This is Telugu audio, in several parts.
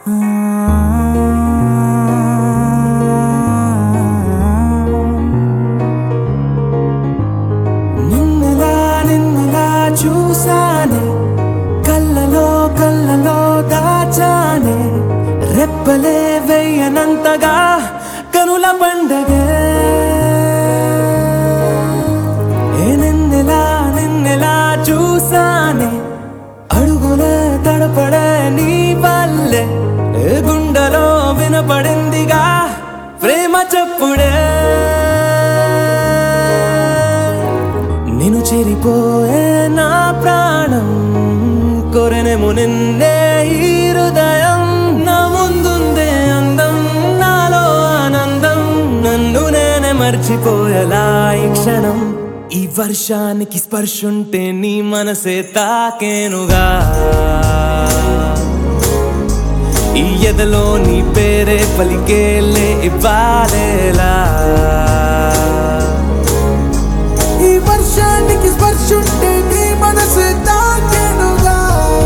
నిన్నలా నిన్నలా చూసానే కళ్ళలో కళ్ళలో దాచానే రెప్పలే వెయ్యనంతగా కనుల పండగే ఏ నిన్నెలా నిన్నెలా చూసానే అడుగులే తడపడే నీ వల్లే ఏ గుండెలో వినపడిందిగా ప్రేమ చెప్పుడే నేను చెరిపోయే నా ప్రాణం కొరెనేమో నిన్నే ఈ హృదయం నా ముందుందే అందం నాలో ఆనందం నన్ను నేనే మర్చిపోయేలా ఈ క్షణం ఈ వర్షానికి స్పర్శుంటే నీ మనసే తాకేనుగా ఈ ఎదలో నీ పేరే పలికేలే ఇవ్వాలేలా ఈ వర్షానికి స్పర్శుంటే నీ మనసు తాకెనుగా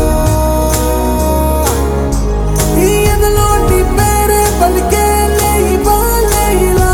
ఈ ఎదలో నీ పేరే పలికేలే ఇవ్వాలే ఇలా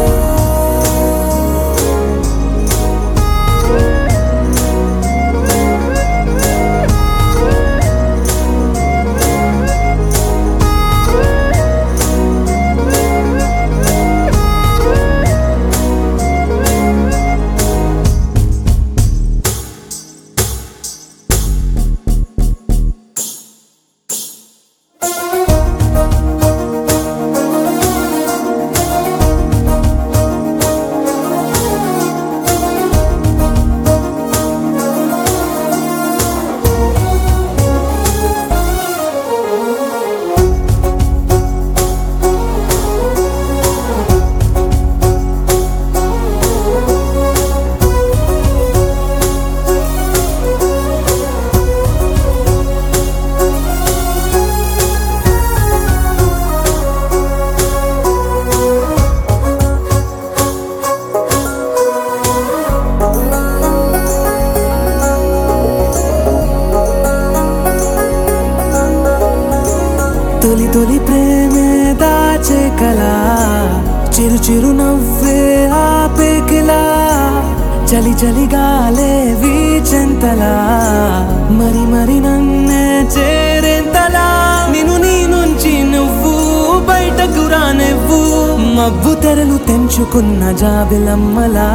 తొలి తొలి ప్రేమే దాచే కలా చిరు చిరు నవ్వే ఆపే కిలా చలి చలి గాలే వీచెంతలా మరి మరి నన్నే చేరేంతలా నిన్ను నీ నుంచి నువ్వు బయటకు రానివ్వు మబ్బు తెరలు తెంచుకున్న జాబిలమ్మలా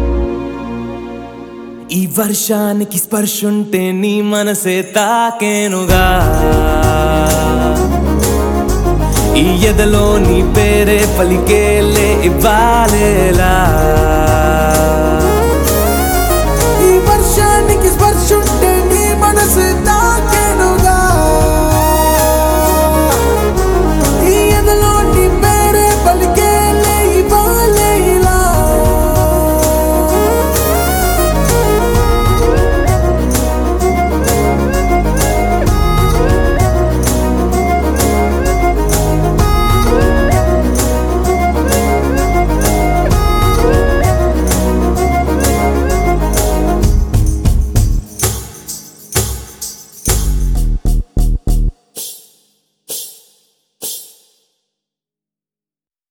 ఈ వర్షానికి స్పర్శుంటే నీ మనసే తాకేనుగా ఈ ఎదలో నీ పేరే పలికేలే ఇవ్వాలేలా